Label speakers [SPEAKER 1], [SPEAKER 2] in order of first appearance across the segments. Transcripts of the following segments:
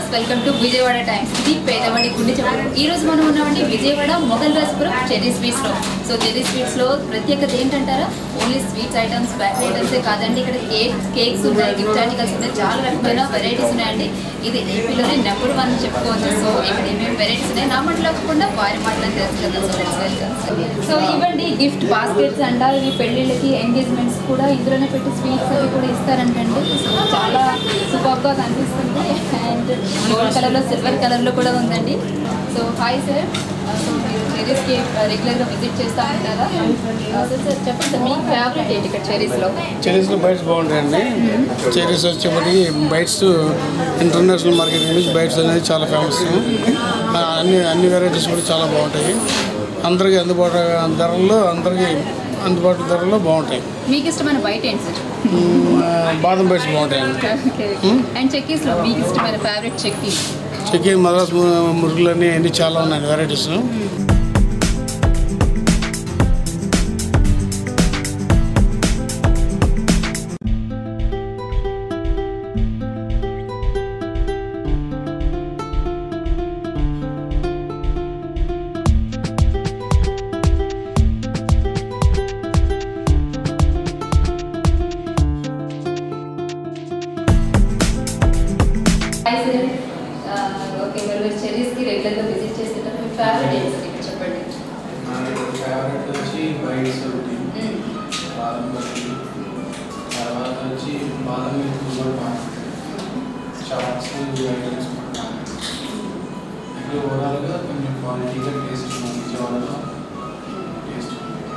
[SPEAKER 1] Welcome to Vijayawada Times ఇది పేదవాడి గుండె చెప్పడం ఈ రోజు మనం ఉన్నామండి విజయవాడ మొగల్ రాజపురం చెర్రీ స్వీట్స్ లో సో చెర్రీ స్వీట్స్ లో ప్రత్యేకత ఏంటంటారా only sweets items bakery items కాదండి ఇక్కడ కేక్ కేక్స్ ఉన్నాయి గిఫ్ట్ ఆర్టికల్స్ ఉన్నాయి చాలా రకమైన వెరైటీస్ ఉన్నాయండి ఇది ఏపీలోనే నెంబర్ వన్ చెప్పుకోవచ్చు సో ఇక్కడ ఏమేమి వెరైటీస్ ఉన్నాయి నా మాటలు కాకుండా వారి మాటలు తెలుసు కదా సో let's welcome. సో ఇవ్వండి గిఫ్ట్ బాస్కెట్స్ అంట ఇవి పెళ్ళిళ్ళకి ఎంగేజ్మెంట్స్ కూడా ఇందులోనే పెట్టి స్వీట్స్ అవి కూడా ఇస్తారంటండి సో చాలా సూపర్గా కనిపిస్తుంది అండ్ గోల్డ్ కలర్లో సిల్వర్ కలర్లో కూడా ఉందండి సో హాయ్ సార్ సో మీరు చెరీస్కి రెగ్యులర్గా విజిట్ చేస్తూ ఉంటారా సో సార్ చెప్పండి సార్ మీ ఫేవరెట్ ఏంటి ఇక్కడ చెరీస్లో
[SPEAKER 2] చెరీస్లో బైట్స్ బాగుంటాయండి చెరీస్ వచ్చేప్పటికి బైట్స్ ఇంటర్నేషనల్ మార్కెట్ నుంచి బైట్స్ అనేది చాలా ఫేమస్ ఆ, అన్ని అన్ని వెరైటీస్ కూడా చాలా బాగుంటాయి అందరికీ అందుబాటు ధరల్లో అందరికీ అందుబాటు ధరల్లో బాగుంటాయి
[SPEAKER 1] మీకు ఇష్టమైన బయట ఏంటి సార్
[SPEAKER 2] మ్, ఆ, బాదం బైట్స్ బాగుంటాయండి
[SPEAKER 1] అండ్ చెక్కీస్లో మీకు ఇష్టమైన ఫేవరెట్ చెక్కీ
[SPEAKER 2] చెక్కి మద్రాస్ ము- మురుగులు అన్నీ అన్నీ చాలా ఉన్నాయి వెరైటీస్
[SPEAKER 1] హాయ్ సార్ ఓకే మరి మీరు చెరీస్కి రెగ్యులర్గా విజిట్ చేస్తుంటారు మీ ఫేవరెట్ ఏంటి సార్ ఇక్కడ చెప్పండి
[SPEAKER 3] ఫేవరెట్ వచ్చి బైట్స్ ఒకటి
[SPEAKER 1] మ్మ్.
[SPEAKER 3] బాదం బర్ఫీ తర్వాత వచ్చి బాదం మిల్క్ కూడా బాగుంటుంది చాట్స్ ఐటమ్స్ కూడా బాగుంటుంది ఇక్కడ ఓవరాల్గా కొంచెం క్వాలిటీగా టేస్ట్ ఉంది విజయవాడలో టేస్ట్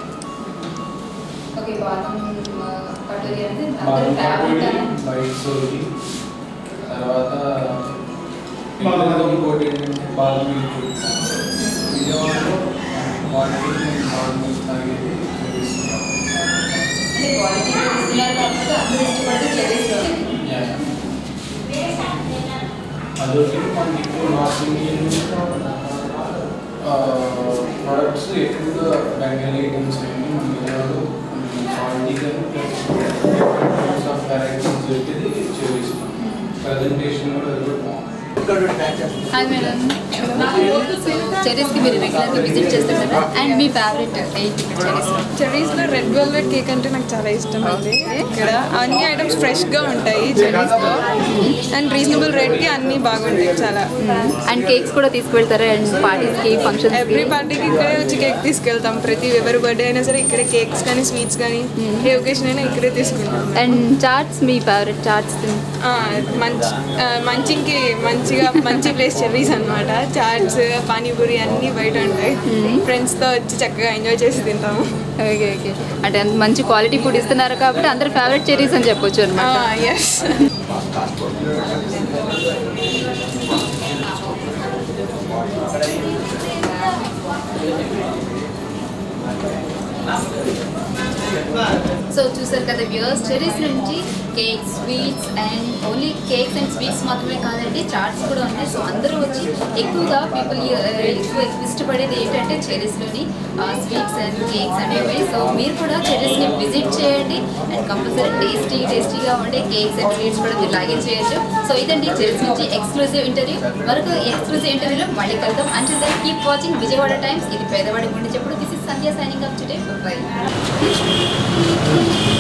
[SPEAKER 1] ఓకే బాదం ఆ, కటోరీ అంటే అందరూ
[SPEAKER 3] బాదం
[SPEAKER 1] ఫేవరెట్
[SPEAKER 3] పకోడీ బైట్స్ ఒకటి తర్వాత పిల్లలకి ఇంకోటి ఏంటంటే బాదం మిల్క్ విజయవాడలో క్వాలిటీ బాదం మిల్క్ తాగేది చూపిస్తున్నాం
[SPEAKER 1] అంటే క్వాలిటీ ఇస్తున్నారు కాకపోతే అందరూ ఇష్టపడితే చెరీస్లోనే
[SPEAKER 3] అదొకటి మనకి ఎక్కువ నార్త్ ఇండియన్ ప్రొడక్ట్స్ ఎక్కువగా బెంగాలీ ఐటమ్స్ అన్ని మన విజయవాడలో క్వాలిటీగా ప్లస్ ఆఫ్ వెరైటీస్ దొరికింది చేస్తాం ప్రజెంటేషన్ కూడా అది కూడా బాగుంది
[SPEAKER 1] హాయ్ మేడం చెరీస్కి మీరు రెగ్యులర్గా విజిట్ చేస్తుంటారా అండ్ మీ ఫేవరెట్ ఏంటి ఇక్కడ చెరీస్లో
[SPEAKER 4] చెర్రీస్లో రెడ్ వెల్వెట్ కేక్ అంటే నాకు చాలా ఇష్టం అండి ఇక్కడ అన్ని ఐటమ్స్ ఫ్రెష్గా ఉంటాయి చెర్రీస్లో అండ్ రీజనబుల్ రేట్కి అన్నీ బాగుంటాయి చాలా
[SPEAKER 1] అండ్ కేక్స్ కూడా తీసుకువెళ్తారా అండ్ పార్టీస్కి ఫంక్షన్స్కి
[SPEAKER 4] ఎవ్రీ పార్టీకి ఇక్కడే వచ్చి కేక్ తీసుకెళ్తాం ప్రతి ఎవరి బర్త్డే అయినా సరే ఇక్కడే కేక్స్ కానీ స్వీట్స్ కానీ ఏ ఒకేషన్ అయినా ఇక్కడే తీసుకుంటాం
[SPEAKER 1] అండ్ చాట్స్ మీ ఫేవరెట్ చాట్స్
[SPEAKER 4] ఆ, మంచి ఆ, మంచికి మంచిగా మంచి ప్లేస్ చెర్రీస్ అనమాట చాట్స్ పానీపూరి అన్నీ బయట ఉంటాయి ఫ్రెండ్స్తో వచ్చి చక్కగా ఎంజాయ్ చేసి తింటాము
[SPEAKER 1] ఓకే ఓకే అంటే అంత మంచి క్వాలిటీ ఫుడ్ ఇస్తున్నారు కాబట్టి అందరు ఫేవరెట్ చెరీస్ అని చెప్పొచ్చు అనమాట
[SPEAKER 4] ఎస్
[SPEAKER 1] సో చూసారు కదా వ్యూవర్స్ చెరీస్ నుంచి cake sweets and only cakes and sweets మాత్రమే కాదండి చాట్స్ కూడా ఉన్నాయి సో అందరూ వచ్చి ఎక్కువగా పీపుల్ ఎక్కువ ఇష్టపడేది ఏంటంటే చెరీస్లోని స్వీట్స్ అండ్ కేక్స్ అనేవి సో మీరు కూడా చెరీస్ని విజిట్ చేయండి అండ్ కంపల్సరీ టేస్టీ టేస్టీగా ఉండే కేక్స్ అండ్ స్వీట్స్ కూడా మీరు లాగే చేయొచ్చు సో ఇదండి చెరీస్ నుంచి ఎక్స్క్లూజివ్ ఇంటర్వ్యూ మరొక ఎక్స్క్లూజివ్ ఇంటర్వ్యూలో మళ్ళీ కలుద్దాం అంటే then keep watching Vijayawada Times ఇది పేదవాడి గుండె చెప్పుడు this is Sandhya signing up today by